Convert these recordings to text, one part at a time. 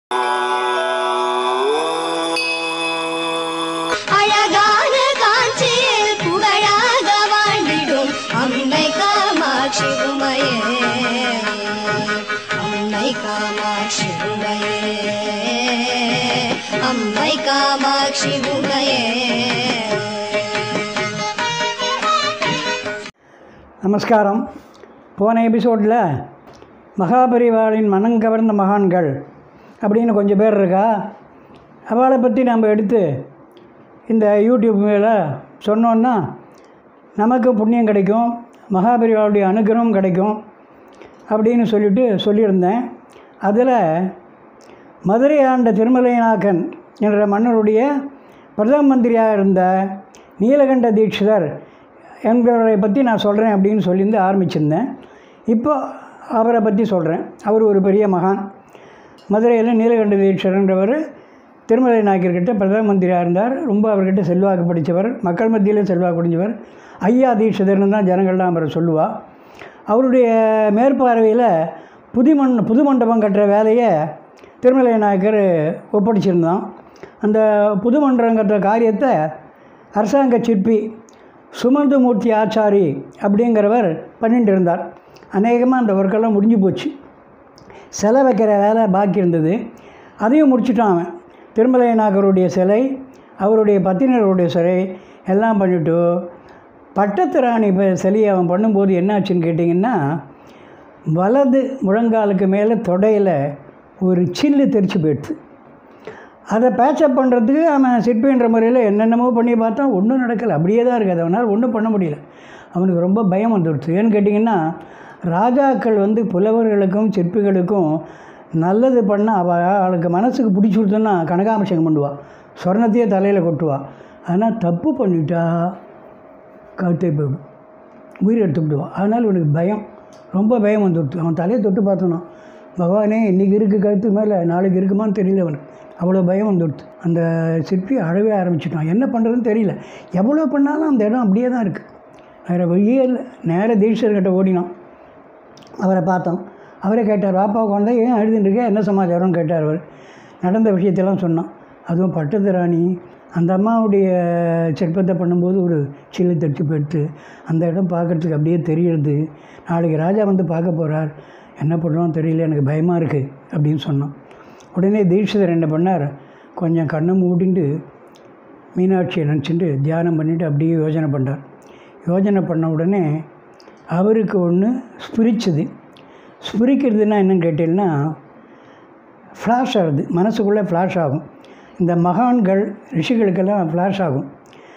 அழகான காஞ்சியில் புகழாக வாழ்ந்திடும் அம்மை காமாட்சி உமையே அம்மை காமாட்சி உமையே அம்மை காமாட்சி உமையே நமஸ்காரம் போன எபிசோடில் மகாபரிவாளின் மனங்கவர்ந்த மகான்கள் அப்படின்னு கொஞ்சம் பேர் இருக்கா அவளை பற்றி நம்ம எடுத்து இந்த யூடியூப் மேலே சொன்னோன்னா நமக்கு புண்ணியம் கிடைக்கும் மகாபரிவாளுடைய அனுகிரகம் கிடைக்கும் அப்படின்னு சொல்லிட்டு சொல்லியிருந்தேன் அதில் மதுரை ஆண்ட திருமலைநாதன் என்ற மன்னருடைய பிரதம மந்திரியாக இருந்த நீலகண்ட தீட்சிதர் என்பவரை பற்றி நான் சொல்கிறேன் அப்படின்னு சொல்லியிருந்து ஆரம்பிச்சிருந்தேன் இப்போ அவரை பற்றி சொல்கிறேன் அவர் ஒரு பெரிய மகான் மதுரையில் நீலகண்ட தீட்சிதர்ன்றவர் திருமலை நாயக்கர்கிட்ட பிரதம மந்திரியாக இருந்தார் ரொம்ப அவர்கிட்ட செல்வாக்கு படித்தவர் மக்கள் மத்தியில் செல்வாக்கு படித்தவர் ஐயா தீட்சிதர்னு தான் ஜனங்கள்லாம் அவரை சொல்லுவா அவருடைய மேற்பார்வையில் புதுமண் புது மண்டபம் கட்டுற வேலையை திருமலை நாயக்கர் ஒப்படைச்சிருந்தான் அந்த புது மண்டபம் கட்டுற காரியத்தை அரசாங்க சிற்பி சுமந்தமூர்த்தி ஆச்சாரி அப்படிங்கிறவர் பண்ணிட்டு இருந்தார் அநேகமாக அந்த ஒர்க்கெல்லாம் முடிஞ்சு போச்சு சிலை வைக்கிற வேலை பாக்கி இருந்தது அதையும் முடிச்சுட்டான் அவன் திருமலை நாகருடைய சிலை அவருடைய பத்தினருடைய சிலை எல்லாம் பண்ணிவிட்டு பட்டத்து ராணி இப்போ சிலையை அவன் பண்ணும்போது என்னாச்சுன்னு கேட்டிங்கன்னா வலது முழங்காலுக்கு மேலே தொடையில் ஒரு சில்லு தெரிச்சு போயிடுது அதை பேச்சப் பண்ணுறதுக்கு அவன் சிற்பின்ற முறையில் என்னென்னமோ பண்ணி பார்த்தா ஒன்றும் நடக்கலை அப்படியே தான் இருக்குது அவனால் ஒன்றும் பண்ண முடியல அவனுக்கு ரொம்ப பயம் வந்துடுச்சு ஏன்னு கேட்டிங்கன்னா ராஜாக்கள் வந்து புலவர்களுக்கும் சிற்பிகளுக்கும் நல்லது பண்ண அவ அவளுக்கு மனசுக்கு பிடிச்சி கொடுத்தோன்னா கனகாபிஷேகம் பண்ணுவாள் சொர்ணத்தையே தலையில் கொட்டுவா ஆனால் தப்பு பண்ணிட்டா கழுத்தை போயிடும் உயிர் எடுத்து விடுவான் அதனால் இவனுக்கு பயம் ரொம்ப பயம் வந்துடுச்சு அவன் தலையை தொட்டு பார்த்தோன்னா பகவானே இன்றைக்கி இருக்குது கழுத்து மேலே நாளைக்கு இருக்குமான்னு தெரியல அவனுக்கு அவ்வளோ பயம் வந்துடுச்சு அந்த சிற்பி அழவே ஆரம்பிச்சிட்டான் என்ன பண்ணுறதுன்னு தெரியல எவ்வளோ பண்ணாலும் அந்த இடம் அப்படியே தான் இருக்குது வேறு வழியே இல்லை நேராக தீட்சர்கிட்ட ஓடினான் அவரை பார்த்தோம் அவரே கேட்டார் வாப்பா குழந்தை ஏன் எழுதிட்டு இருக்க என்ன சமாச்சாரம்னு கேட்டார் அவர் நடந்த விஷயத்தெல்லாம் சொன்னான் அதுவும் பட்டத்து ராணி அந்த அம்மாவுடைய சிற்பத்தை பண்ணும்போது ஒரு சில்லு தச்சு போயிடுத்து அந்த இடம் பார்க்குறதுக்கு அப்படியே தெரியுது நாளைக்கு ராஜா வந்து பார்க்க போகிறார் என்ன பண்ணுறோம் தெரியல எனக்கு பயமாக இருக்குது அப்படின்னு சொன்னான் உடனே தீட்சிதர் என்ன பண்ணார் கொஞ்சம் கண்ணை மூடிண்டு மீனாட்சியை நினச்சிட்டு தியானம் பண்ணிவிட்டு அப்படியே யோசனை பண்ணார் யோசனை பண்ண உடனே அவருக்கு ஒன்று ஸ்பிரிச்சுது ஸ்பிரிக்கிறதுனா என்னன்னு கேட்டீங்கன்னா ஃப்ளாஷ் ஆகுது மனசுக்குள்ளே ஃப்ளாஷ் ஆகும் இந்த மகான்கள் ரிஷிகளுக்கெல்லாம் ஃப்ளாஷ் ஆகும்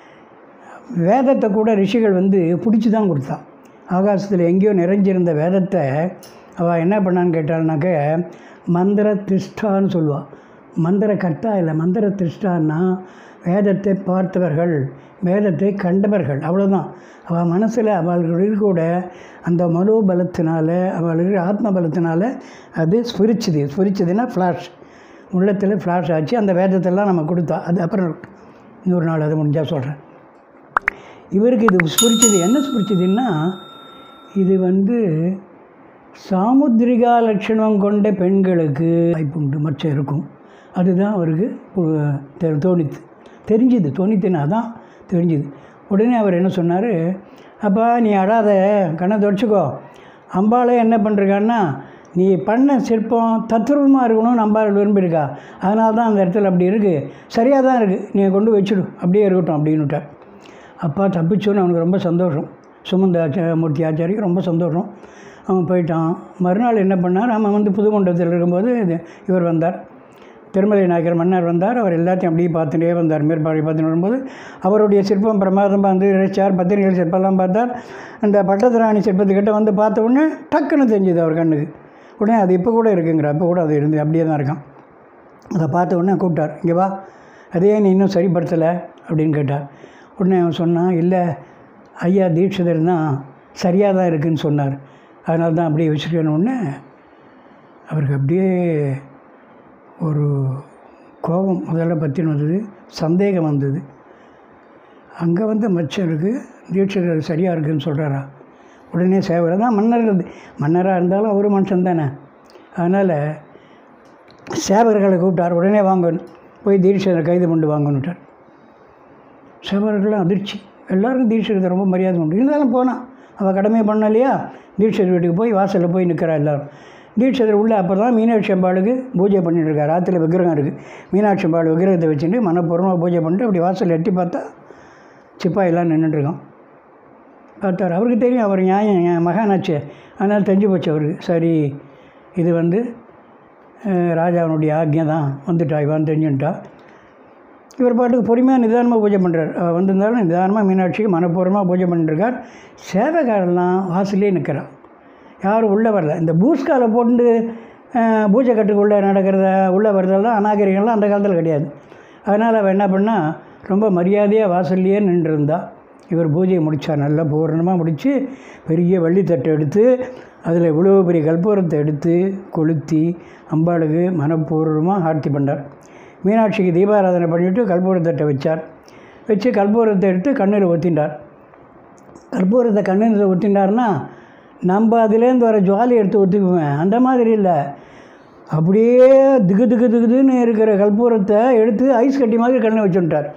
வேதத்தை கூட ரிஷிகள் வந்து பிடிச்சி தான் கொடுத்தா ஆகாசத்தில் எங்கேயோ நிறைஞ்சிருந்த வேதத்தை அவள் என்ன பண்ணான்னு கேட்டாள்னாக்க மந்திர திஷ்டான்னு சொல்லுவாள் மந்திர கர்த்தா இல்லை மந்திர திஷ்டான்னா வேதத்தை பார்த்தவர்கள் வேதத்தை கண்டவர்கள் அவ்வளோதான் அவள் மனசில் அவளுக்கு கூட அந்த மனோபலத்தினால அவளுக்கு ஆத்ம பலத்தினால அது ஸ்பிரிச்சுது ஸ்பிரிச்சுதுன்னா ஃப்ளாஷ் உள்ளத்தில் ஃப்ளாஷ் ஆச்சு அந்த வேதத்தெல்லாம் நம்ம கொடுத்தா அது அப்புறம் இன்னொரு நாள் அது முடிஞ்சால் சொல்கிறேன் இவருக்கு இது ஸ்பிரிச்சது என்ன ஸ்பிரிச்சதுன்னா இது வந்து சாமுத்திரிகா லட்சணம் கொண்ட பெண்களுக்கு வாய்ப்புண்டு மச்சம் இருக்கும் அதுதான் அவருக்கு பு- தெ- தோணித்து தெரிஞ்சுது தோணித்துன்னா தான் தெரிஞ்சுது உடனே அவர் என்ன சொன்னார் அப்பா நீ அழாத கண்ணை தொடச்சிக்கோ அம்பாளே என்ன பண்ணுறான்னா நீ பண்ண சிற்பம் தத்ரூபமாக இருக்கணும்னு அம்பாள் விரும்பியிருக்கா அதனால தான் அந்த இடத்துல அப்படி இருக்குது சரியாக தான் இருக்குது நீ கொண்டு வச்சிடு அப்படியே இருக்கட்டும் அப்படின்னுட்டார் அப்பா தப்பிச்சோன்னு அவனுக்கு ரொம்ப சந்தோஷம் சுமந்த ஆச்சா மூர்த்தி ஆச்சாரிக்கு ரொம்ப சந்தோஷம் அவன் போயிட்டான் மறுநாள் என்ன பண்ணார் அவன் வந்து புது மண்டபத்தில் இருக்கும்போது இது இவர் வந்தார் திருமலை நாயக்கர் மன்னர் வந்தார் அவர் எல்லாத்தையும் அப்படியே பார்த்துட்டே வந்தார் மேற்பார்வை பார்த்துட்டு வரும்போது அவருடைய சிற்பம் பிரமாதமாக வந்து இறைச்சார் பத்திரிகைகள் சிற்பம்லாம் பார்த்தார் அந்த பட்டத்திராணி சிற்பத்துக்கிட்ட வந்து பார்த்த உடனே டக்குன்னு தெரிஞ்சுது அவர் கண்ணுக்கு உடனே அது இப்போ கூட இருக்குங்கிற அப்போ கூட அது இருந்து அப்படியே தான் இருக்கான் அதை பார்த்த உடனே கூப்பிட்டார் இங்கே வா அதே நீ இன்னும் சரிப்படுத்தலை அப்படின்னு கேட்டார் உடனே அவன் சொன்னான் இல்லை ஐயா தீட்சிதர் தான் சரியாக தான் இருக்குன்னு சொன்னார் அதனால தான் அப்படியே வச்சுருக்கேன்னு உடனே அவருக்கு அப்படியே ஒரு கோபம் முதல்ல பற்றின வந்தது சந்தேகம் வந்தது அங்கே வந்து மச்சம் இருக்குது தீட்சிதர் சரியாக இருக்குன்னு சொல்கிறாரா உடனே சேவரை தான் மன்னர் இருந்து மன்னராக இருந்தாலும் அவர் மனுஷன் தானே அதனால் சேவர்களை கூப்பிட்டார் உடனே வாங்கணும் போய் தீட்சிதரை கைது கொண்டு வாங்கன்னுட்டார் சேவர்களும் அதிர்ச்சி எல்லாருக்கும் தீட்சிதத்தை ரொம்ப மரியாதை உண்டு இருந்தாலும் போனான் அவள் கடமையை பண்ண இல்லையா தீட்சிதர் வீட்டுக்கு போய் வாசலில் போய் நிற்கிறா எல்லாரும் தீட்சிதர் உள்ள அப்போ தான் மீனாட்சி அம்பாளுக்கு பூஜை பண்ணிட்டு இருக்கார் ராத்திரியில் விக்கிரகம் இருக்குது மீனாட்சி அம்பாள் விக்கிரகத்தை வச்சுட்டு மனப்பூர்வமாக பூஜை பண்ணிட்டு அப்படி வாசலில் எட்டி பார்த்தா சிப்பாயெல்லாம் நின்றுட்டுருக்கான் பார்த்தார் அவருக்கு தெரியும் அவர் நியாயம் என் மகானாச்சு அதனால் தெரிஞ்சு போச்சு அவருக்கு சரி இது வந்து அஹ், ராஜாவினுடைய ஆக்ஞை தான் வந்துட்டா இவான் தெரிஞ்சுட்டா இவர் பாட்டுக்கு பொறுமையாக நிதானமாக பூஜை பண்ணுறார் வந்திருந்தாலும் நிதானமாக மீனாட்சிக்கு மனப்பூர்வமாக பூஜை பண்ணிட்டுருக்கார் சேவைக்காரெல்லாம் வாசல்லே நிற்கிறான் யாரும் உள்ளே வரல இந்த பூஸ்கால போட்டு அஹ், பூஜை கட்டுக்குள்ளே நடக்கிறத உள்ளே வரதெல்லாம் அநாகரிகம்லாம் அந்த காலத்தில் கிடையாது அதனால் அவள் என்ன பண்ணா ரொம்ப மரியாதையாக வாசல்லையே நின்றுருந்தா இவர் பூஜையை முடித்தார் நல்லா பூரணமாக முடித்து பெரிய வெள்ளித்தட்டை எடுத்து அதில் இவ்வளோ பெரிய கற்பூரத்தை எடுத்து கொளுத்தி அம்பாளுக்கு மனப்பூர்வமாக ஆர்த்தி பண்ணார் மீனாட்சிக்கு தீபாராதனை பண்ணிவிட்டு கற்பூரத்தட்டை வச்சார் வச்சு கற்பூரத்தை எடுத்து கண்ணில் ஊற்றிண்டார் கற்பூரத்தை கண்ணில் ஊற்றிண்டார்னா நம்ம அதுலேருந்து வர ஜுவாலி எடுத்து ஊற்றிக்குவேன் அந்த மாதிரி இல்லை அப்படியே திகு திகு திகுதுன்னு இருக்கிற கற்பூரத்தை எடுத்து ஐஸ் கட்டி மாதிரி கண்ணை வச்சுட்டார்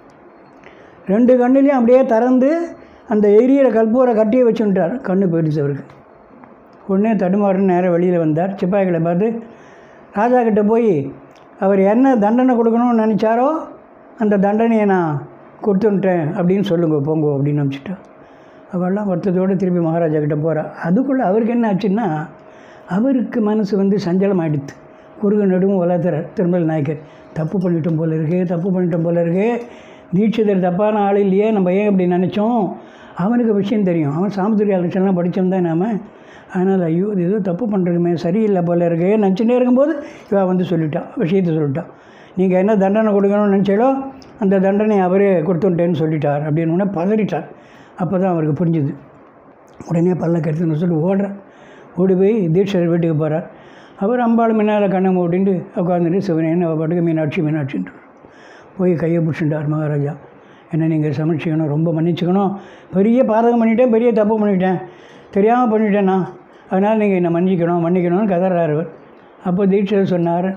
ரெண்டு கண்ணுலேயும் அப்படியே திறந்து அந்த எரியிற கற்பூர கட்டியை வச்சுட்டார் கண்ணு போயிடுச்சு அவருக்கு உடனே தடுமாறுன்னு நேராக வெளியில் வந்தார் சிப்பாய்களை பார்த்து ராஜா கிட்ட போய் அவர் என்ன தண்டனை கொடுக்கணும்னு நினச்சாரோ அந்த தண்டனையை நான் கொடுத்துட்டேன் அப்படின்னு சொல்லுங்க போங்க அப்படின்னு அனுப்பிச்சிட்டா அவெல்லாம் வருத்தத்தோடு திருப்பி மகாராஜா கிட்ட போகிறா அதுக்குள்ளே அவருக்கு என்ன ஆச்சுன்னா அவருக்கு மனசு வந்து சஞ்சலம் ஆயிடுத்து குறுகு நடுவும் வளர்த்துறார் திருமல் நாயக்கர் தப்பு பண்ணிட்டோம் போல இருக்கு தப்பு பண்ணிட்டோம் போல இருக்கு தீட்சிதர் தப்பான ஆள் இல்லையே நம்ம ஏன் இப்படி நினச்சோம் அவனுக்கு விஷயம் தெரியும் அவன் சாமுத்திரியா லட்சம்லாம் படித்தோம் நாம அதனால் ஐயோ இது ஏதோ தப்பு பண்ணுறதுமே சரியில்லை போல இருக்கு நினச்சிட்டே இருக்கும்போது இவ வந்து சொல்லிட்டான் விஷயத்தை சொல்லிட்டான் நீங்கள் என்ன தண்டனை கொடுக்கணும்னு நினச்சாலோ அந்த தண்டனை அவரே கொடுத்துட்டேன்னு சொல்லிட்டார் அப்படின்னு உடனே பதறிட்டார் அப்போ தான் அவருக்கு புரிஞ்சுது உடனே பல்லக்கு எடுத்துன்னு சொல்லி ஓடுறார் ஓடி போய் தீட்சர் வீட்டுக்கு போகிறார் அவர் அம்பாள் முன்னால் கண்ணை மூடிட்டு உட்காந்துட்டு சிவனேன்னு அவள் பாட்டுக்கு மீனாட்சி மீனாட்சின்ட்டு போய் கையை பிடிச்சிட்டார் மகாராஜா என்ன நீங்கள் சமைச்சிக்கணும் ரொம்ப மன்னிச்சுக்கணும் பெரிய பாதகம் பண்ணிட்டேன் பெரிய தப்பு பண்ணிட்டேன் தெரியாமல் பண்ணிட்டேன் நான் அதனால் நீங்கள் என்னை மன்னிக்கணும் மன்னிக்கணும்னு கதறாரு அவர் அப்போ தீட்சர் சொன்னார்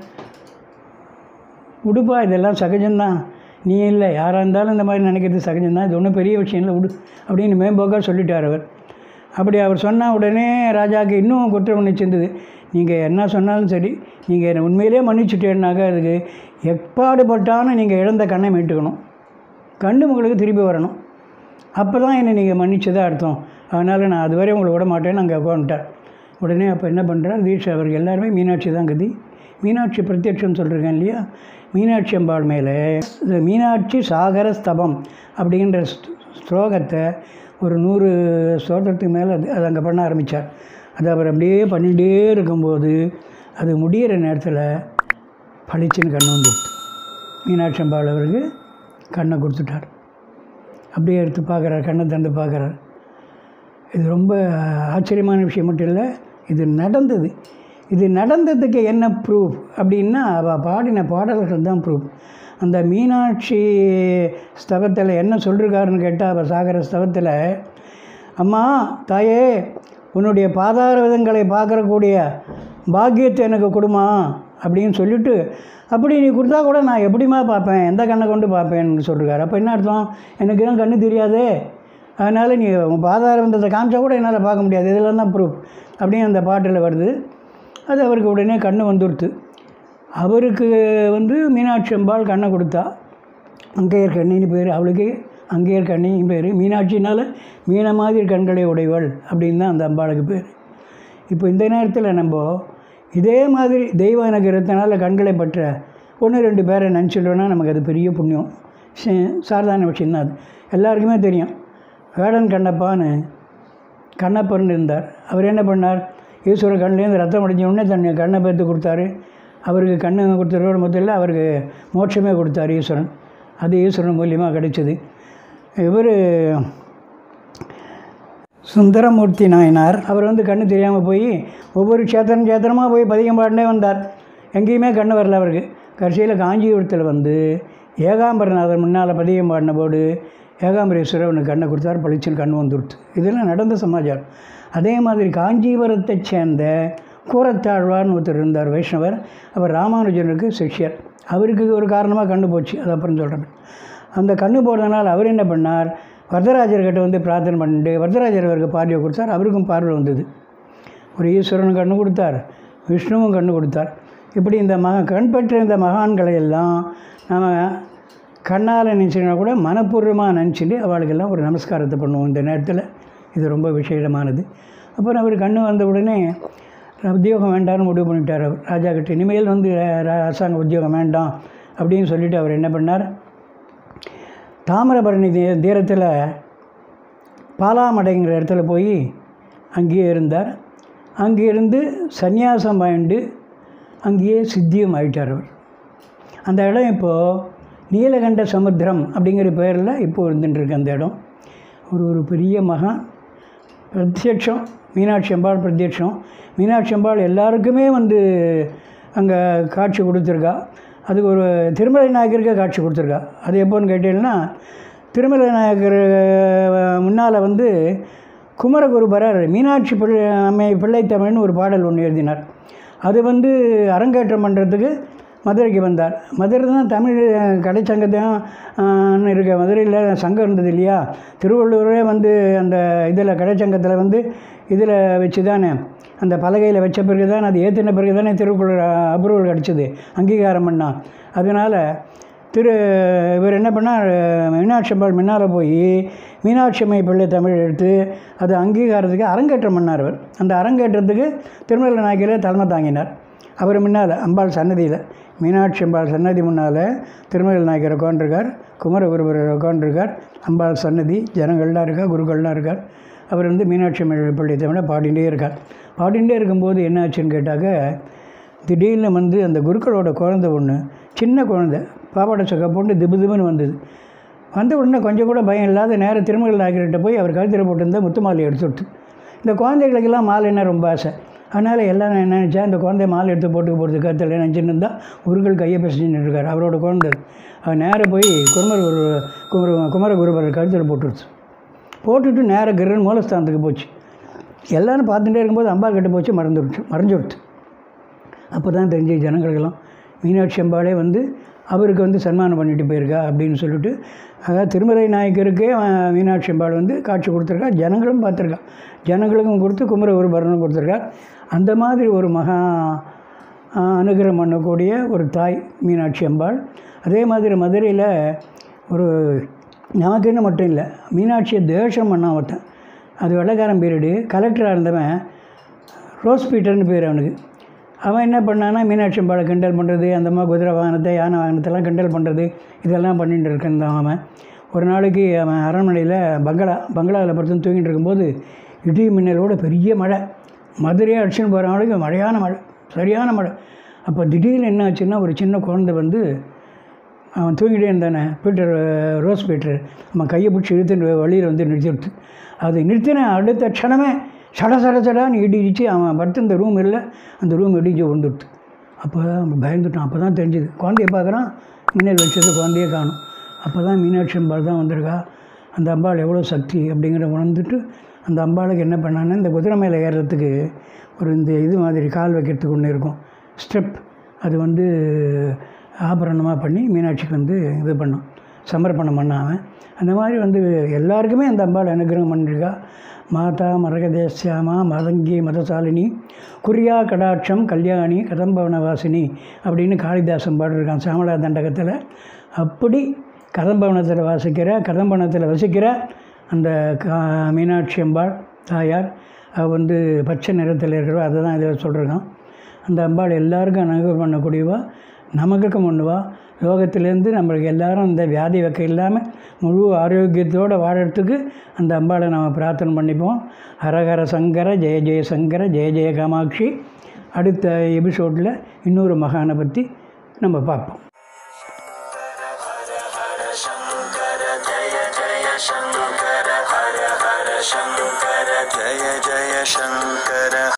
உடுப்பா இதெல்லாம் சகஜம்தான் நீ இல்லை யாராக இருந்தாலும் இந்த மாதிரி நினைக்கிறது சகஜம்தான் இது ஒன்றும் பெரிய விஷயம் இல்லை உடு அப்படின்னு மேம்போக்காக சொல்லிட்டார் அவர் அப்படி அவர் சொன்ன உடனே ராஜாவுக்கு இன்னும் குற்ற உணர்ச்சி இருந்தது நீங்கள் என்ன சொன்னாலும் சரி நீங்கள் என்னை உண்மையிலே மன்னிச்சுட்டேன்னாக்கா அதுக்கு எப்பாடுபட்டாலும் நீங்கள் இழந்த கண்ணை மீட்டுக்கணும் கண்ணு உங்களுக்கு திருப்பி வரணும் அப்போ தான் என்னை நீங்கள் மன்னிச்சதா அர்த்தம் அதனால் நான் அதுவரை உங்களை விட மாட்டேன்னு அங்கே உட்காந்துட்டார் உடனே அப்போ என்ன பண்ணுறார் தீட்சை அவர்கள் எல்லாருமே மீனாட்சி தான் கதி மீனாட்சி பிரத்யட்சம் சொல்லிருக்கேன் இல்லையா மீனாட்சி அம்பாள் மேலே இந்த மீனாட்சி சாகர ஸ்தபம் அப்படின்ற ஸ்த- ஸ்லோகத்தை ஒரு நூறு ஸ்லோகத்துக்கு மேலே அது அது அங்கே பண்ண ஆரம்பித்தார் அது அவர் அப்படியே பண்ணிகிட்டே இருக்கும்போது அது முடியிற நேரத்தில் பளிச்சுன்னு கண்ணு வந்துடுது மீனாட்சி அம்பாள் அவருக்கு கண்ணை கொடுத்துட்டார் அப்படியே எடுத்து பார்க்குறார் கண்ணை திறந்து பார்க்குறார் இது ரொம்ப ஆச்சரியமான விஷயம் மட்டும் இல்லை இது நடந்தது இது நடந்ததுக்கு என்ன ப்ரூஃப் அப்படின்னா அவள் பாடின பாடல்கள் தான் ப்ரூஃப் அந்த மீனாட்சி ஸ்தவத்தில் என்ன சொல்லிருக்காருன்னு கேட்டால் அவள் சாகர ஸ்தவத்தில் அம்மா தாயே உன்னுடைய பாதார விதங்களை பார்க்கறக்கூடிய பாக்கியத்தை எனக்கு கொடுமா அப்படின்னு சொல்லிட்டு அப்படி நீ கொடுத்தா கூட நான் எப்படிம்மா பார்ப்பேன் எந்த கண்ணை கொண்டு பார்ப்பேன்னு சொல்லிருக்காரு அப்போ என்ன அர்த்தம் எனக்கு தான் கண்ணு தெரியாதே அதனால் நீ உன் பாதார விந்தத்தை காமிச்சா கூட என்னால் பார்க்க முடியாது இதெல்லாம் தான் ப்ரூஃப் அப்படின்னு அந்த பாட்டில் வருது அது அவருக்கு உடனே கண்ணு வந்துடுத்து அவருக்கு வந்து மீனாட்சி அம்பாள் கண்ணை கொடுத்தா அங்கேயர் கண்ணின்னு பேர் அவளுக்கு அங்கேயர் கண்ணின்னு பேர் மீனாட்சினால் மீன மாதிரி கண்களை உடையவள் அப்படின்னு தான் அந்த அம்பாளுக்கு பேர் இப்போ இந்த நேரத்தில் நம்ம இதே மாதிரி தெய்வ அனுகிரகத்தினால கண்களை பற்ற ஒன்று ரெண்டு பேரை நினச்சிட்டோன்னா நமக்கு அது பெரிய புண்ணியம் சே- சாதாரண விஷயம்தான் அது எல்லாருக்குமே தெரியும் வேடன் கண்ணப்பான்னு கண்ணப்பன் இருந்தார் அவர் என்ன பண்ணார் ஈஸ்வர கண்ணிலேருந்து ரத்தம் அடைஞ்ச உடனே தன் கண்ணை பேர்த்து கொடுத்தாரு அவருக்கு கண்ணு கொடுத்ததோடு மொத்தம் இல்லை அவருக்கு மோட்சமே கொடுத்தார் ஈஸ்வரன் அது ஈஸ்வரன் மூலியமாக கிடைச்சது இவர் சுந்தரமூர்த்தி நாயனார் அவர் வந்து கண்ணு தெரியாமல் போய் ஒவ்வொரு க்ஷேத்திரம் க்ஷேத்திரமாக போய் பதிகம் பாடினே வந்தார் எங்கேயுமே கண்ணு வரல அவருக்கு கடைசியில் காஞ்சிபுரத்தில் வந்து ஏகாம்பரநாதர் முன்னால் பதிகம் பாடின போது ஏகாம்பரேஸ்வரர் அவனுக்கு கண்ணை கொடுத்தார் பளிச்சுன்னு கண்ணு வந்துடுத்து இதெல்லாம் நடந்த சமாச்சாரம் அதே மாதிரி காஞ்சிபுரத்தைச் சேர்ந்த கூரத்தாழ்வார்னு ஒருத்தர் இருந்தார் வைஷ்ணவர் அவர் ராமானுஜனுக்கு சிஷ்யர் அவருக்கு ஒரு காரணமாக கண்ணு போச்சு அது அப்புறம் சொல்கிறேன் அந்த கண்ணு போகிறதுனால அவர் என்ன பண்ணார் வரதராஜர்கிட்ட வந்து பிரார்த்தனை பண்ணிட்டு வரதராஜர் அவருக்கு பார்வையை கொடுத்தார் அவருக்கும் பார்வை வந்தது ஒரு ஈஸ்வரன் கண்ணு கொடுத்தார் விஷ்ணுவும் கண்ணு கொடுத்தார் இப்படி இந்த மக கண் பெற்ற இந்த மகான்களை எல்லாம் நம்ம கண்ணால் நினச்சினா கூட மனப்பூர்வமாக நினச்சிட்டு அவளுக்கெல்லாம் ஒரு நமஸ்காரத்தை பண்ணுவோம் இந்த நேரத்தில் இது ரொம்ப விசேஷமானது அப்புறம் அவர் கண்ணு வந்த உடனே உத்தியோகம் வேண்டாம்னு முடிவு பண்ணிட்டார் அவர் ராஜா கிட்ட இனிமேல் வந்து ர- அரசாங்க உத்தியோகம் வேண்டாம் அப்படின்னு சொல்லிட்டு அவர் என்ன பண்ணார் தாமிரபரணி தீ தீரத்தில் பாலாமடைங்கிற இடத்துல போய் அங்கேயே இருந்தார் அங்கே இருந்து சந்நியாசம் வாங்கிட்டு அங்கேயே சித்தியும் ஆயிட்டார் அவர் அந்த இடம் இப்போது நீலகண்ட சமுத்திரம் அப்படிங்கிற பேரில் இப்போ இருந்துட்டு இருக்கு அந்த இடம் ஒரு ஒரு பெரிய மகான் பிரத்யட்சம் மீனாட்சி அம்பாள் பிரத்யட்சம் மீனாட்சி அம்பாள் எல்லாருக்குமே வந்து அங்கே காட்சி கொடுத்துருக்கா அதுக்கு ஒரு திருமலை நாயக்கருக்கே காட்சி கொடுத்துருக்கா அது எப்போன்னு கேட்டீங்கன்னா திருமலை நாயக்கர் முன்னால் வந்து குமரகுருபரர் மீனாட்சி பிள்ளை அம்மை பிள்ளைத்தமிழ்னு ஒரு பாடல் ஒன்று எழுதினார் அது வந்து அரங்கேற்றம் பண்ணுறதுக்கு மதுரைக்கு வந்தார் மதுரை தான் தமிழ் கடைச்சங்கத்தையும் இருக்க மதுரையில் சங்கம் இருந்தது இல்லையா திருவள்ளூரே வந்து அந்த இதில் கடைச்சங்கத்தில் வந்து இதில் வச்சு தானே அந்த பலகையில் வச்ச பிறகு தான் அது ஏற்றின பிறகு தானே திருக்குறள் அப்ரூவல் கிடச்சிது அங்கீகாரம் பண்ணா அதனால் திரு இவர் என்ன பண்ணார் மீனாட்சி அம்பாள் முன்னால் போய் மீனாட்சி அம்மை பிள்ளை தமிழ் எடுத்து அது அங்கீகாரத்துக்கு அரங்கேற்றம் பண்ணார் அவர் அந்த அரங்கேற்றத்துக்கு திருமலை நாயக்கிலே தலைமை தாங்கினார் அவர் முன்னால் அம்பாள் சன்னதியில் மீனாட்சி அம்பாள் சன்னதி முன்னால் திருமலை நாயக்கர் உட்காண்டிருக்கார் குமரகுருபரர் உட்காண்டிருக்கார் அம்பாள் சன்னதி ஜனங்கள்லாம் இருக்கா குருக்கள்லாம் இருக்கார் அவர் வந்து மீனாட்சி அம்மை பிள்ளை தமிழை பாடிகிட்டே இருக்கார் பாடிகிட்டே இருக்கும்போது என்ன ஆச்சுன்னு கேட்டாக்க திடீர்னு வந்து அந்த குருக்களோட குழந்தை ஒன்று சின்ன குழந்தை பாவாடை சக்கை போட்டு திபு திபுன்னு வந்தது வந்த உடனே கொஞ்சம் கூட பயம் இல்லாத நேரம் திருமகள் நாயக்கர்கிட்ட போய் அவர் கழுத்தில் போட்டிருந்த முத்து மாலை எடுத்து விட்டு இந்த குழந்தைகளுக்கெல்லாம் மாலைன்னா ரொம்ப ஆசை அதனால் எல்லாம் நான் என்ன நினச்சேன் இந்த குழந்தைய மாலை எடுத்து போட்டு போகிறது கருத்தில் நினச்சின்னு இருந்தால் குருக்கள் கையை பேசிட்டு இருக்கார் அவரோட குழந்தை அவர் நேராக போய் குமர குரு குமர குமரகுருபரர் கழுத்தில் போட்டுருச்சு போட்டுட்டு நேராக கிரன் மூலஸ்தானத்துக்கு போச்சு எல்லாரும் பார்த்துட்டே இருக்கும்போது அம்பா கிட்ட போச்சு மறந்துடுச்சு மறைஞ்சுடுச்சு அப்போ தான் தெரிஞ்ச ஜனங்களுக்கெல்லாம் மீனாட்சி அம்பாளே வந்து அவருக்கு வந்து சன்மானம் பண்ணிட்டு போயிருக்கா அப்படின்னு சொல்லிட்டு அதாவது திருமலை நாயக்கருக்கே அஹ், மீனாட்சி அம்பாள் வந்து காட்சி கொடுத்துருக்கா ஜனங்களும் பார்த்துருக்கா ஜனங்களுக்கும் கொடுத்து குமர ஒரு பரணம் கொடுத்துருக்கா அந்த மாதிரி ஒரு மகா அஹ், அனுகிரகம் பண்ணக்கூடிய ஒரு தாய் மீனாட்சி அம்பாள் அதே மாதிரி மதுரையில் ஒரு நமக்குன்னு மட்டும் இல்லை மீனாட்சியை தேஷம் பண்ண ஒருத்தன் அது வெள்ளக்காரன் பீரியடு கலெக்டராக இருந்தவன் ரோஸ் பீட்டர்னு பேர் அவனுக்கு அவன் என்ன பண்ணான்னா மீனாட்சி அம்பாளை கிண்டல் பண்ணுறது அந்த மாதிரி குதிரை வாகனத்தை யானை வாகனத்தெல்லாம் கிண்டல் பண்ணுறது இதெல்லாம் பண்ணிட்டு இருக்கான் அவன் ஒரு நாளைக்கு அவன் அரண்மனையில் பங்களா பங்களாவில் படுத்து தூங்கிட்டு இருக்கும்போது இடி மின்னலோட பெரிய மழை மதுரையாக அடிச்சுன்னு போகிற நாளைக்கு மழையான மழை சரியான மழை அப்போ திடீர்னு என்ன ஆச்சுன்னா ஒரு சின்ன குழந்தை வந்து அவன் தூங்கிட்டே இருந்தானே பீட்டர் ரோஸ் பீட்டர் அவன் கையை பிடிச்சி இழுத்துட்டு வழியில் வந்து நிறுத்திவிட்டு அது நிறுத்தின அடுத்த க்ஷணமே சட சட சடான்னு இடிச்சு அவன் படுத்திருந்த ரூம் இல்லை அந்த ரூம் இடிச்சு விழுந்துடுத்து அப்போ அவன் பயந்துட்டான் அப்போ தான் தெரிஞ்சுது குழந்தைய பார்க்குறான் மின்னல் வச்சது குழந்தையே காணும் அப்போ தான் மீனாட்சி அம்பாள் தான் வந்திருக்கா அந்த அம்பாள் எவ்வளோ சக்தி அப்படிங்கிற உணர்ந்துட்டு அந்த அம்பாளுக்கு என்ன பண்ணான்னா இந்த குதிரை மேலே ஏறுறதுக்கு ஒரு இந்த இது மாதிரி கால் வைக்கிறதுக்கு ஒன்று இருக்கும் ஸ்டெப் அது வந்து ஆபரணமாக பண்ணி மீனாட்சிக்கு வந்து இது பண்ணோம் சமர்ப்பணம் பண்ணாமல் அந்த மாதிரி வந்து எல்லாருக்குமே அந்த அம்பாள் அனுகிரகம் பண்ணிருக்கா மாதா மரகதேசியாமா மதங்கி மதசாலினி குறியா கடாட்சம் கல்யாணி கதம்பவனவாசினி அப்படின்னு காளிதாசன் பாடிருக்கான் சாமலா தண்டகத்தில் அப்படி கதம்பவனத்தில் வாசிக்கிற கதம்பவனத்தில் வசிக்கிற அந்த கா மீனாட்சி அம்பாள் தாயார் அவள் வந்து பச்சை நிறத்தில் இருக்கிறவா அதை தான் இதில் சொல்லிருக்கான் அந்த அம்பாள் எல்லாருக்கும் அனுகிரகம் பண்ணக்கூடியவா நமக்கும் பண்ணுவா லோகத்திலேருந்து நம்மளுக்கு எல்லாரும் இந்த வியாதி வைக்க இல்லாமல் முழு ஆரோக்கியத்தோடு வாழறதுக்கு அந்த அம்பாளை நம்ம பிரார்த்தனை பண்ணிப்போம் ஹரஹர சங்கர ஜெய ஜெய சங்கர ஜெய ஜெய காமாட்சி அடுத்த எபிசோடில் இன்னொரு மகானை பற்றி நம்ம பார்ப்போம் शङ्कर जय जय शङ्कर